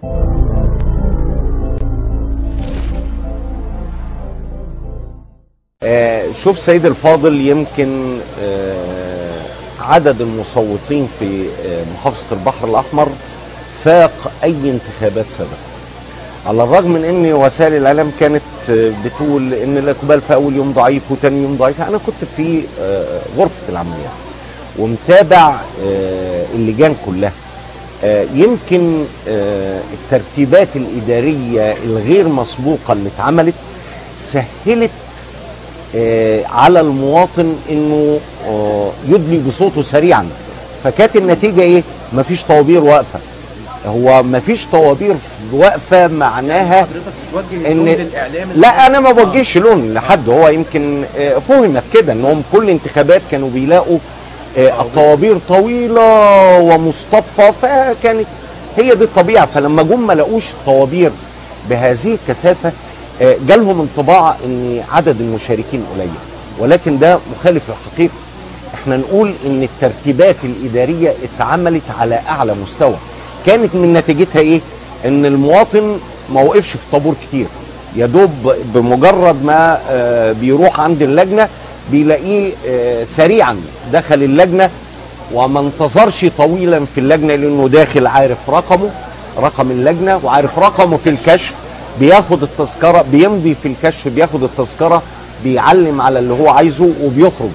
آه، شوف سيد الفاضل يمكن آه، عدد المصوتين في آه، محافظة البحر الأحمر فاق أي انتخابات سابقة على الرغم من ان وسائل الاعلام كانت آه، بتقول ان الاقبال في اول يوم ضعيف وتاني يوم ضعيف انا كنت في آه، غرفه العمليات ومتابع آه، اللجان كلها آه، يمكن آه، الترتيبات الاداريه الغير مسبوقه اللي اتعملت سهلت آه، على المواطن انه آه، يدلي بصوته سريعا فكانت النتيجه ايه مفيش طوابير واقفه هو مفيش طوابير واقفه معناها حضرتك بتوجه إن- اللوم للاعلام لا انا ما بوجهش لون لحد هو يمكن آه، فهمت كده انهم كل انتخابات كانوا بيلاقوا آه، الطوابير طويله ومصطفى فكانت هي دي الطبيعه فلما جم ما لقوش طوابير بهذه الكثافه آه، جالهم انطباع ان عدد المشاركين قليل ولكن ده مخالف للحقيقه احنا نقول ان الترتيبات الاداريه اتعملت على اعلى مستوى كانت من نتيجتها ايه ان المواطن ما وقفش في طابور كتير يا دوب بمجرد ما آه، بيروح عند اللجنه بيلاقيه آه، سريعا دخل اللجنه وما انتظرش طويلا في اللجنه لانه داخل عارف رقمه رقم اللجنه وعارف رقمه في الكشف بياخد التذكره بيمضي في الكشف بياخد التذكره بيعلم على اللي هو عايزه وبيخرج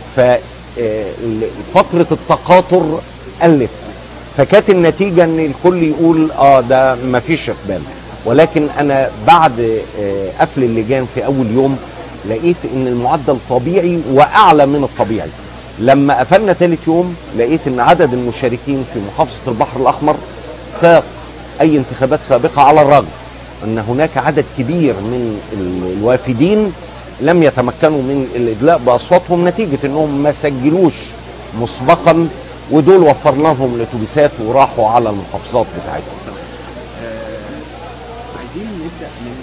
ففتره التقاطر قلت فكانت النتيجه ان الكل يقول اه ده ما فيش اقبال ولكن انا بعد آه، قفل اللجان في اول يوم لقيت ان المعدل طبيعي واعلى من الطبيعي لما قفلنا ثالث يوم لقيت ان عدد المشاركين في محافظه البحر الاحمر فاق اي انتخابات سابقه على الرغم ان هناك عدد كبير من ال- الوافدين لم يتمكنوا من الادلاء باصواتهم نتيجه انهم ما سجلوش مسبقا ودول وفرنا لهم الاتوبيسات وراحوا على المحافظات بتاعتهم عايزين نبدا من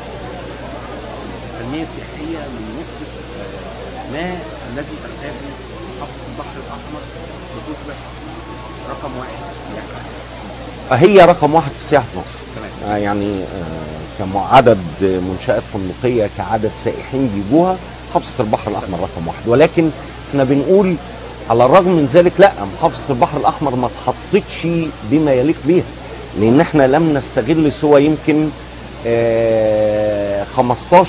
آه، التنميه السياحيه من نقطه آه، ما الذي تحتاجه محافظه البحر الاحمر لتصبح رقم واحد سياحه هي رقم واحد في سياحه مصر تمام آه، يعني آه، كعدد منشآت فندقية كعدد سائحين بيجوها محافظة البحر الأحمر رقم واحد ولكن احنا بنقول على الرغم من ذلك لا محافظة البحر الأحمر ما اتحطتش بما يليق بيها لأن احنا لم نستغل سوى يمكن آه، 15%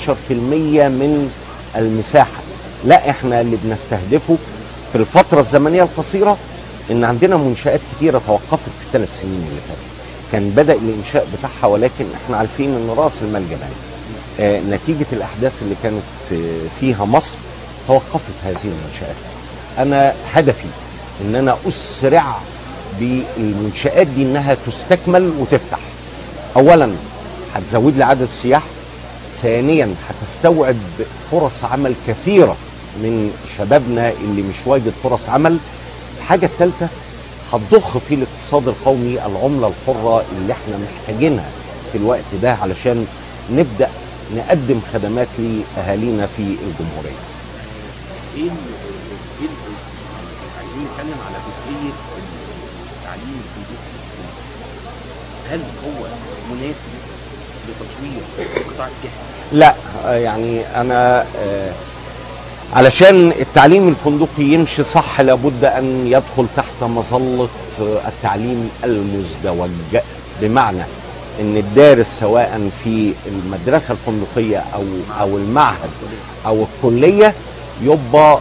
من المساحة لا احنا اللي بنستهدفه في الفترة الزمنية القصيرة ان عندنا منشآت كتيرة توقفت في الثلاث سنين اللي فاتت كان بدأ الإنشاء بتاعها ولكن احنا عارفين ان رأس المال جبان آه نتيجة الأحداث اللي كانت آه، فيها مصر توقفت هذه المنشآت أنا هدفي ان أنا أسرع بالمنشآت دي انها تستكمل وتفتح أولا هتزود لي عدد السياح ثانيا هتستوعب فرص عمل كثيرة من شبابنا اللي مش واجد فرص عمل الحاجة الثالثة هتضخ في الاقتصاد القومي العملة الحرة اللي احنا محتاجينها في الوقت ده علشان نبدأ نقدم خدمات لأهالينا في الجمهورية ايه ال- ايه ال- عايزين نتكلم على جزئيه التعليم الفندقي في مصر. هل هو مناسب لتطوير القطاع السياحي؟ لا آه، يعني انا آه، علشان التعليم الفندقي يمشي صح لابد ان يدخل تحت مظله آه، التعليم المزدوج بمعنى ان الدارس سواء في المدرسه الفندقيه او او المعهد او الكليه يبقى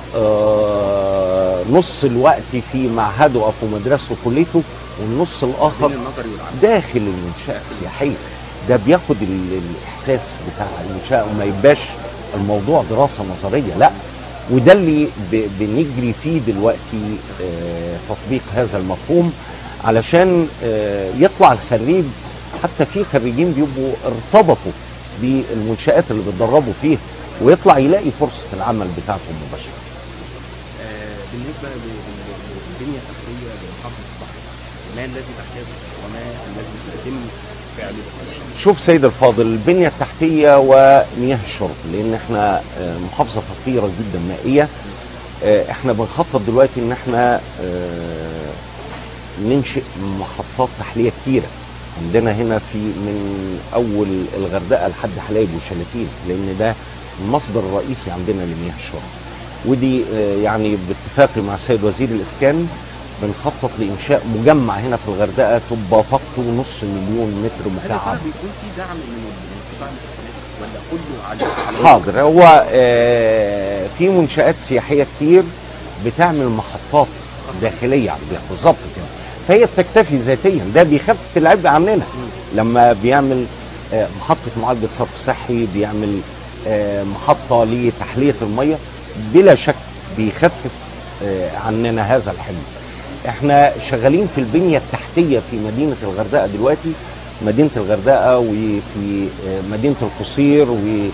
آه، نص الوقت في معهده او في مدرسته وكليته والنص الاخر بين النظري والعملي داخل المنشأة السياحية ده بياخد ال- الإحساس بتاع المنشأة وما يبقاش الموضوع دراسة نظرية لا وده اللي ب- بنجري فيه دلوقتي آه، تطبيق هذا المفهوم علشان آه، يطلع الخريج حتى في خريجين بيبقوا ارتبطوا بالمنشآت اللي بيتدربوا فيها ويطلع يلاقي فرصة العمل بتاعته مباشرة آه، بالنسبه لل- لل- للبنيه التحتيه لمحافظه البحر ما الذي تحتاجه وما الذي سيتم فعله علشان شوف سيد الفاضل البنية التحتية ومياه الشرب لأن احنا آه، محافظة فقيرة جدا مائية آه، احنا بنخطط دلوقتي ان احنا آه، ننشئ محطات تحلية كتيرة عندنا هنا في من اول الغردقه لحد حلايب وشلاتين لان ده المصدر الرئيسي عندنا لمياه الشرب ودي آه، يعني باتفاقي مع السيد وزير الاسكان بنخطط لانشاء مجمع هنا في الغردقه تبقى طاقته نص مليون متر هل يا مكعب ترى بيكون في دعم من من قطاع المسافات ولا كله على على حاضر هو آه، في منشآت سياحية كتير بتعمل محطات داخلية عندها بالظبط كده فهي بتكتفي ذاتيا ده بيخفف العبء عننا لما بيعمل آه، محطة معالجة صرف صحي بيعمل آه، محطة لتحلية المية بلا شك بيخفف آه، عننا هذا الحمل احنا شغالين في البنية التحتية في مدينة الغردقة دلوقتي مدينة الغردقة وفي آه، مدينة القصير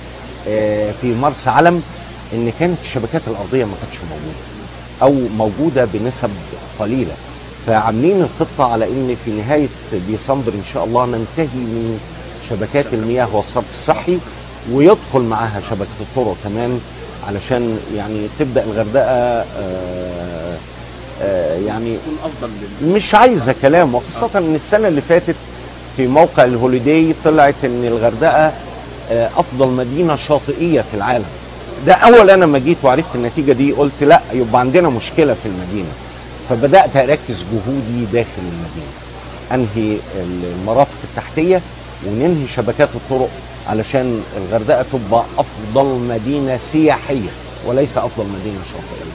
وفي مرسى علم ان كانت الشبكات الارضية ما كانتش موجودة او موجودة بنسب قليلة فعاملين الخطة على ان في نهاية ديسمبر ان شاء الله ننتهي من شبكات المياه والصرف الصحي ويدخل معاها شبكة الطرق كمان علشان يعني تبدأ الغردقة آه، آه، يعني يكون افضل لل... مش عايزه كلام وخاصه ان السنه اللي فاتت في موقع الهوليداي طلعت ان الغردقه آه، افضل مدينه شاطئيه في العالم ده اول انا ما جيت وعرفت النتيجه دي قلت لا يبقى عندنا مشكله في المدينه فبدات اركز جهودي داخل المدينه انهي المرافق التحتيه وننهي شبكات الطرق علشان الغردقه تبقى افضل مدينه سياحيه وليس افضل مدينه شاطئيه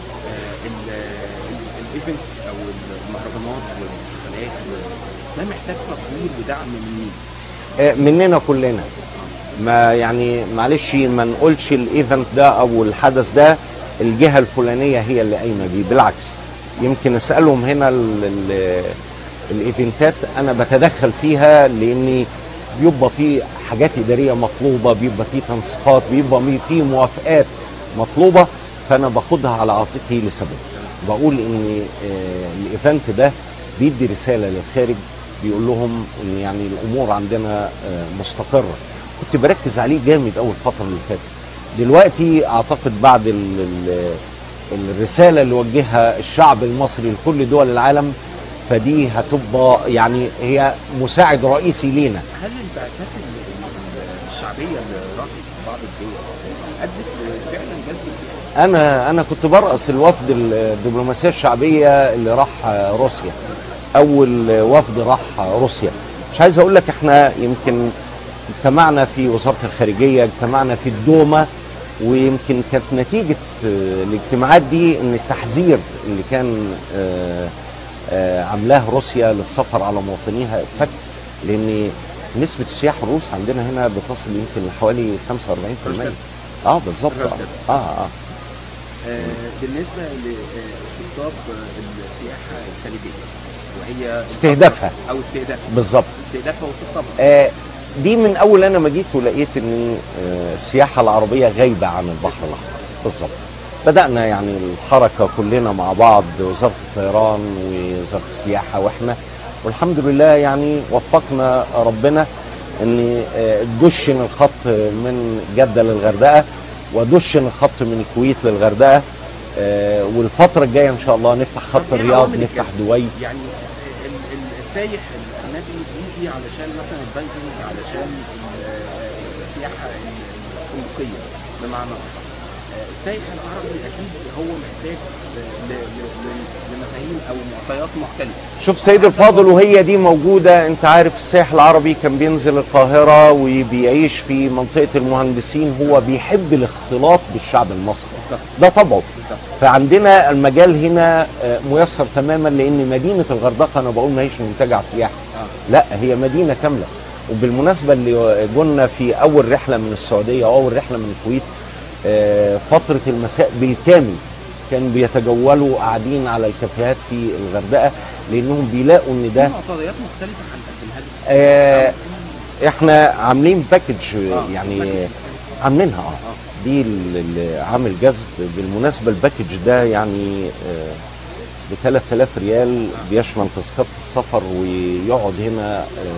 الايفنتس او المهرجانات والحفلات و- ده محتاج تطوير ودعم من مين؟ آه، مننا كلنا ما يعني معلش ما نقولش الايفنت ده او الحدث ده الجهه الفلانيه هي اللي قايمه بيه بالعكس يمكن اسالهم هنا ال- ال- الايفنتات انا بتدخل فيها لاني بيبقى في حاجات اداريه مطلوبه بيبقى في تنسيقات بيبقى في موافقات مطلوبه فانا باخدها على عاتقي لسبب بقول ان آه، الايفنت ده بيدي رساله للخارج بيقول لهم ان يعني الامور عندنا آه، مستقره كنت بركز عليه جامد اول الفتره اللي فاتت دلوقتي اعتقد بعد ال ال الرساله اللي وجهها الشعب المصري لكل دول العالم فدي هتبقى يعني هي مساعد رئيسي لينا هل البعثات ال- ال- الشعبيه اللي راحت في بعض الدول ادت فعلا جذب السياحه؟ انا انا كنت برأس الوفد الدبلوماسيه الشعبيه اللي راح روسيا اول وفد راح روسيا مش عايز اقول لك احنا يمكن اجتمعنا في وزاره الخارجيه اجتمعنا في الدومه ويمكن كانت نتيجه آه، الاجتماعات دي ان التحذير اللي كان آه، آه، عاملاه روسيا للسفر على مواطنيها اتفك لان نسبه السياح الروس عندنا هنا بتصل يمكن لحوالي 45% اه بالظبط اه اه, آه. آه، بالنسبه لاستقطاب السياحه الخارجيه وهي استهدافها. او استهدافها بالظبط استهدافها واستقطابها آه، دي من اول انا ما جيت ولقيت ان آه، السياحه العربيه غايبه عن البحر الاحمر بالظبط بدانا يعني الحركه كلنا مع بعض وزاره الطيران ووزاره السياحه واحنا والحمد لله يعني وفقنا ربنا ان آه، دشن الخط من جده للغردقه ودشن الخط من الكويت للغردقه آه، والفتره الجايه ان شاء الله نفتح خط طب إيه الرياض عوامل نفتح الجذب؟ دبي يعني ال- ال- السايح الاجنبي بيجي علشان مثلا الدايفنج علشان ال- السياحه الفندقيه بمعنى اخر آه، السايح العربي اكيد هو محتاج ل- ل- ل- لمفاهيم او معطيات مختلفه شوف سيد الفاضل وهي دي موجودة انت عارف السائح العربي كان بينزل القاهرة وبيعيش في منطقة المهندسين هو بيحب الاختلاط بالشعب المصري ده طبعه فعندنا المجال هنا آه، ميسر تماما لان مدينة الغردقة انا بقول ما هيش منتجع سياحي لا هي مدينة كاملة وبالمناسبة اللي قلنا في اول رحلة من السعودية او اول رحلة من الكويت آه، فترة المساء بالكامل كانوا بيتجولوا قاعدين على الكافيهات في الغردقه لانهم بيلاقوا ان في ده معطيات مختلفه هنقدمها لهم آه احنا عاملين باكج آه، يعني باكج. عاملينها اه دي ال- ال- عامل جذب بالمناسبه الباكج ده يعني ب 3000 ريال بيشمل تذكره السفر ويقعد هنا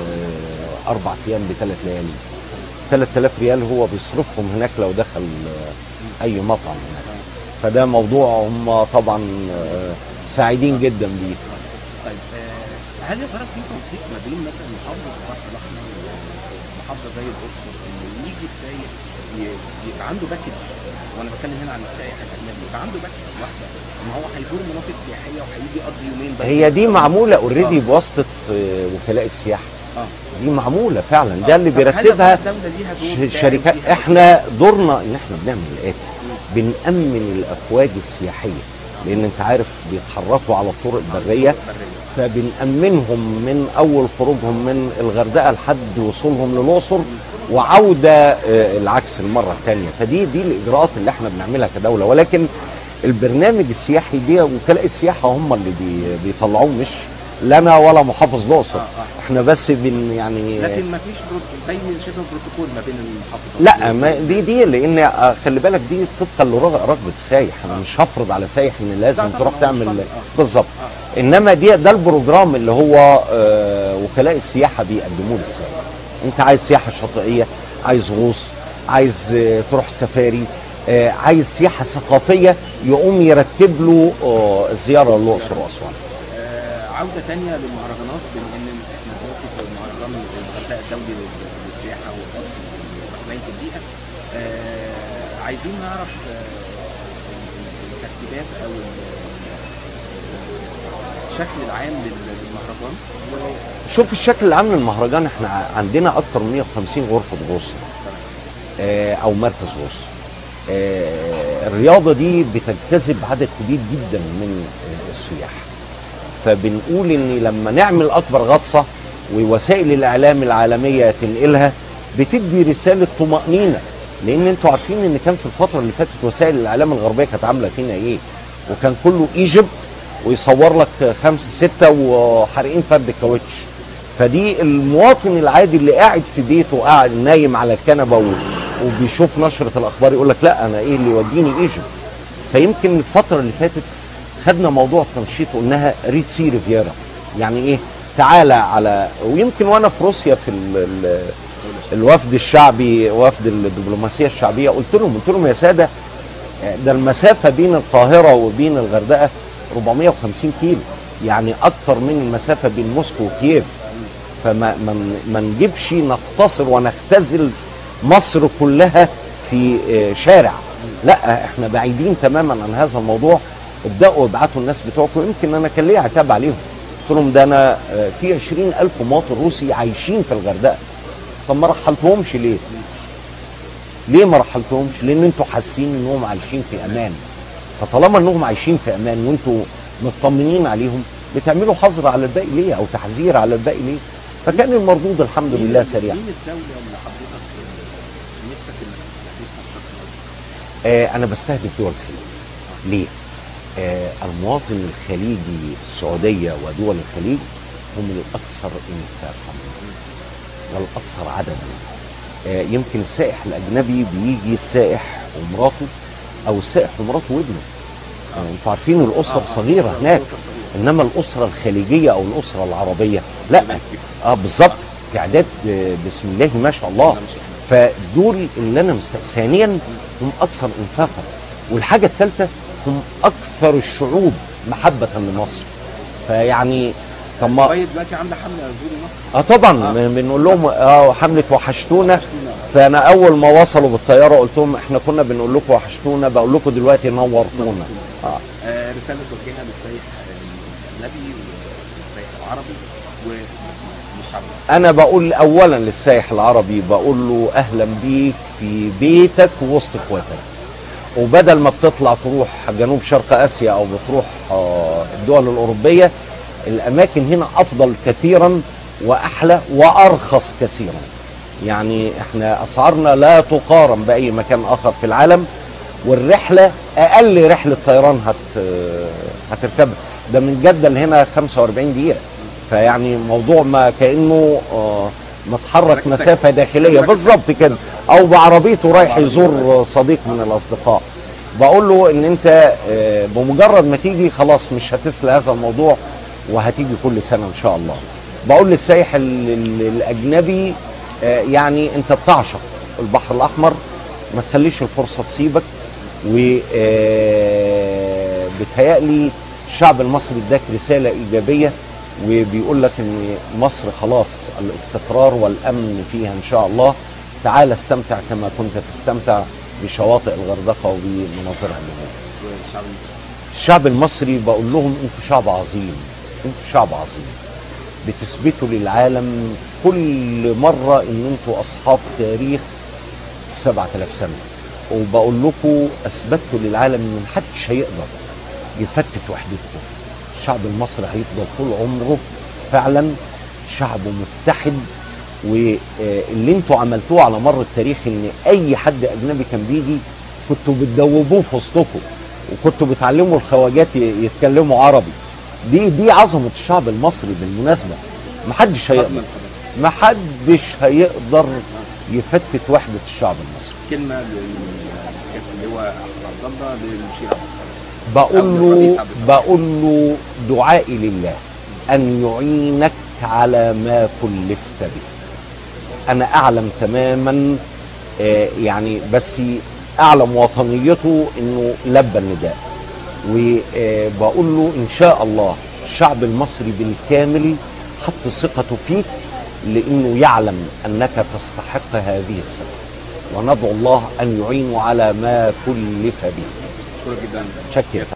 آه اربع ايام بثلاث ليالي 3000 ريال هو بيصرفهم هناك لو دخل آه، اي مطعم هناك فده موضوع هم طبعا آه، سعيدين جدا بيه طيب آه، هل يا ترى في تنسيق ما بين مثلا محافظه البحر الاحمر ومحافظه زي الاقصر انه يجي السايح ي- يبقى عنده باكج وانا بتكلم هنا عن السائح الاجنبي يبقى عنده باكج واحده ان هو هيزور مناطق سياحيه وهيجي يقضي يومين بس هي دي معموله اوريدي آه. بواسطه آه، وكلاء السياحه اه دي معموله فعلا ده اللي طب هل بيرتبها الدوله ليها دور ش- ساهم شركات فيها؟ احنا دورنا ان احنا بنعمل الاتي بنأمن الافواج السياحيه لان انت عارف بيتحركوا على الطرق البريه فبنأمنهم من اول خروجهم من الغردقه لحد وصولهم للاقصر وعوده آه، العكس المره الثانيه فدي دي الاجراءات اللي احنا بنعملها كدوله ولكن البرنامج السياحي دي وكلاء السياحه هم اللي بي بيطلعوه مش لنا ولا محافظ الاقصر آه، آه. احنا بس بن يعني لكن ما فيش برو- زي شبه بروتوكول ما بين المحافظات لا ما دي دي لان آه، خلي بالك دي طبقا لرغبه السايح انا مش هفرض على سايح ان لازم لا طبعاً، تروح هو مش تعمل فرض، آه. بالظبط انما دي ده البروجرام اللي هو آه، وكلاء السياحه بيقدموه للسائح انت عايز سياحه شاطئيه عايز غوص عايز آه، تروح سفاري آه، عايز سياحه ثقافيه يقوم يرتب له آه، الزياره للاقصر واسوان آه، عودة تانية للمهرجانات بما ان احنا دلوقتي في مهرجان الغردقة الدولي لل- للسياحة والقصر وحماية البيئة آه، عايزين نعرف آه، الترتيبات او ال- الشكل العام لل- للمهرجان شوف الشكل العام للمهرجان احنا ع- عندنا اكتر من 150 غرفه غوص آه، او مركز غوص آه، الرياضه دي بتجتذب عدد كبير جدا من آه، السياح فبنقول ان لما نعمل اكبر غطسه ووسائل الاعلام العالميه تنقلها بتدي رساله طمانينه لان انتوا عارفين ان كان في الفتره اللي فاتت وسائل الاعلام الغربيه كانت عامله فينا ايه وكان كله ايجيبت ويصور لك خمسه سته وحارقين فرد كاوتش فدي المواطن العادي اللي قاعد في بيته قاعد نايم على الكنبه و- وبيشوف نشره الاخبار يقول لك لا انا ايه اللي يوديني ايجيبت فيمكن الفتره اللي فاتت خدنا موضوع التنشيط وقلناها ريد سي ريفيرا يعني ايه تعالى على ويمكن وانا في روسيا في ال ال الوفد الشعبي وفد الدبلوماسيه الشعبيه قلت لهم قلت لهم يا ساده ده المسافه بين القاهره وبين الغردقه 450 كيلو يعني اكتر من المسافه بين موسكو وكييف فما ما ما نجيبش نقتصر ونختزل مصر كلها في آه، شارع لا احنا بعيدين تماما عن هذا الموضوع ابداوا ابعتوا الناس بتوعكم يمكن انا كان ليا عتاب عليهم قلت لهم ده انا آه، في 20000 مواطن روسي عايشين في الغردقه طب ما رحلتهمش ليه؟ ليه ما رحلتهمش؟ لان انتوا حاسين انهم عايشين في امان فطالما انهم عايشين في امان وانتوا مطمنين عليهم بتعملوا حظر على الباقي ليه او تحذير على الباقي ليه؟ فكان المردود الحمد مين- لله سريع مين الدولة اللي حضرتك آه، نفسك انك تستهدفها بشكل أكبر؟ آه انا بستهدف دول الخليج ليه؟ آه المواطن الخليجي السعوديه ودول الخليج هم الاكثر انفاقا والاكثر عددا آه يمكن السائح الاجنبي بيجي السائح ومراته او السائح ومراته وابنه آه انتوا عارفين الاسره آه، آه، صغيره آه، هناك أسرة صغيرة. انما الاسره الخليجيه او الاسره العربيه لا اه بالظبط تعداد آه، بسم الله ما شاء الله فدول اللي انا مست... ثانيا هم اكثر انفاقا والحاجه الثالثه هم اكثر الشعوب محبه لمصر فيعني طب ما طيب دلوقتي عاملة حملة زوري مصر اه طبعا آه. بن- بنقول لهم اه حمله وحشتونا وحشتونا. فانا اول ما وصلوا بالطياره قلت لهم احنا كنا بنقول لكم وحشتونا بقول لكم دلوقتي نورتونا اه آه، رسالة توجهها للسائح آه، الأجنبي والسائح العربي والشعب المصري. انا بقول اولا للسائح العربي بقول له اهلا بيك في بيتك وسط اخواتك وبدل ما بتطلع تروح جنوب شرق اسيا او بتروح آه، الدول الاوروبيه الاماكن هنا افضل كثيرا واحلى وارخص كثيرا يعني احنا اسعارنا لا تقارن باي مكان اخر في العالم والرحله اقل رحله طيران هت هتركبها ده من جده لهنا 45 دقيقه فيعني موضوع ما كانه آه، متحرك راكب مسافه تاكسي. داخليه راكب بالظبط كده او بعربيته رايح يزور صديق من الاصدقاء بقول له ان انت آه، بمجرد ما تيجي خلاص مش هتسلى هذا الموضوع وهتيجي كل سنه ان شاء الله بقول للسائح ال- ال- الاجنبي آه، يعني انت بتعشق البحر الاحمر ما تخليش الفرصه تسيبك و آه، بتهيألي الشعب المصري اداك رساله ايجابيه وبيقول لك ان مصر خلاص الاستقرار والامن فيها ان شاء الله تعال استمتع كما كنت تستمتع بشواطئ الغردقه وبمناظرها النهائيه والشعب المصري الشعب المصري بقول لهم انتوا شعب عظيم انتوا شعب عظيم بتثبتوا للعالم كل مرة ان انتوا اصحاب تاريخ 7000 سنة وبقول لكم اثبتوا للعالم ان محدش هيقدر يفتت وحدتكم الشعب المصري هيفضل طول عمره فعلا شعب متحد واللي انتوا عملتوه على مر التاريخ ان اي حد اجنبي كان بيجي كنتوا بتدوبوه في وسطكم وكنتوا بتعلموا الخواجات ي- يتكلموا عربي دي دي عظمه الشعب المصري بالمناسبه محدش هيقدر فضلا حضرتك. محدش هيقدر يفتت وحده الشعب المصري كلمه للكاس اللي هو عبد الله للمشير عبد الله بقول عبد له الرئيس عبد الفتاح. بقول له دعائي لله ان يعينك على ما كلفت به انا اعلم تماما آه، يعني بس اعلم وطنيته انه لبى النداء وبقول له ان شاء الله الشعب المصري بالكامل حط ثقته فيك لانه يعلم انك تستحق هذه الثقه وندعو الله ان يعينه على ما كلف به شكرا جدا شكرا